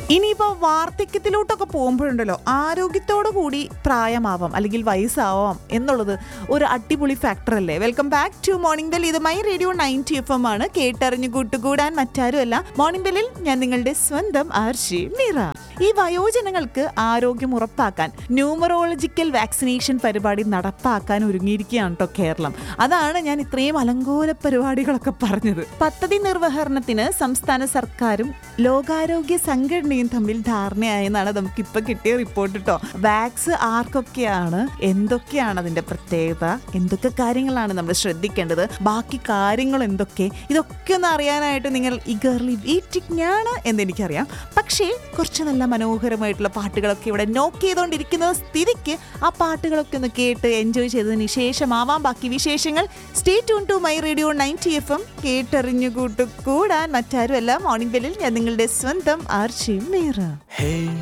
ഇനിയിപ്പോ വാർദ്ധക്യത്തിലോട്ടൊക്കെ പോകുമ്പോഴുണ്ടല്ലോ ആരോഗ്യത്തോടു കൂടി പ്രായമാവാം അല്ലെങ്കിൽ വയസ്സാവാം എന്നുള്ളത് ഒരു അടിപൊളി ഫാക്ടർ അല്ലേ welcome back to morning bell ഇത് my radio ninety F M ആണ് കേട്ടറിഞ്ഞു കൂട്ടുകൂടാൻ മറ്റാരുമല്ല മോർണിംഗ് ബെല്ലിൽ ഞാൻ നിങ്ങളുടെ സ്വന്തം ആർഷി മീറ ഈ വയോജനങ്ങൾക്ക് ആരോഗ്യം ഉറപ്പാക്കാൻ ന്യൂമറോളജിക്കൽ വാക്സിനേഷൻ പരിപാടി നടപ്പാക്കാൻ ഒരുങ്ങിയിരിക്കുകയാണ് കേട്ടോ കേരളം അതാണ് ഞാൻ ഇത്രയും അലങ്കോല പരിപാടികളൊക്കെ പറഞ്ഞത് പദ്ധതി നിർവഹണത്തിന് സംസ്ഥാന സർക്കാരും ലോകാരോഗ്യ സംഘടനയും തമ്മിൽ ധാരണയായെന്നാണ് നമുക്ക് ഇപ്പൊ കിട്ടിയ റിപ്പോർട്ട് കേട്ടോ വാക്സ് ആർക്കൊക്കെയാണ് എന്തൊക്കെയാണ് അതിന്റെ പ്രത്യേകത എന്തൊക്കെ കാര്യങ്ങളാണ് നമ്മൾ ശ്രദ്ധിക്കേണ്ടത് ബാക്കി കാര്യങ്ങൾ എന്തൊക്കെ ഇതൊക്കെ ഒന്ന് അറിയാനായിട്ട് നിങ്ങൾ ഇഗർലി വെയിറ്റിംഗ് ആണ് എന്ന് എനിക്കറിയാം പക്ഷേ കുറച്ച് നല്ല മനോഹരമായിട്ടുള്ള പാട്ടുകളൊക്കെ ഇവിടെ നോക്ക് ചെയ്തുകൊണ്ടിരിക്കുന്ന സ്ഥിതിക്ക് ആ പാട്ടുകളൊക്കെ ഒന്ന് കേട്ട് എൻജോയ് ചെയ്തതിന് ശേഷമാവാം ബാക്കി വിശേഷങ്ങൾ stay tune to my radio ninety F M കേട്ടറിഞ്ഞു കൂട്ടു കൂടാൻ മറ്റാരുമല്ല മോർണിംഗ് ബെല്ലിൽ ഞാൻ നിങ്ങളുടെ സ്വന്തം ആർച്ചി മേറ Hey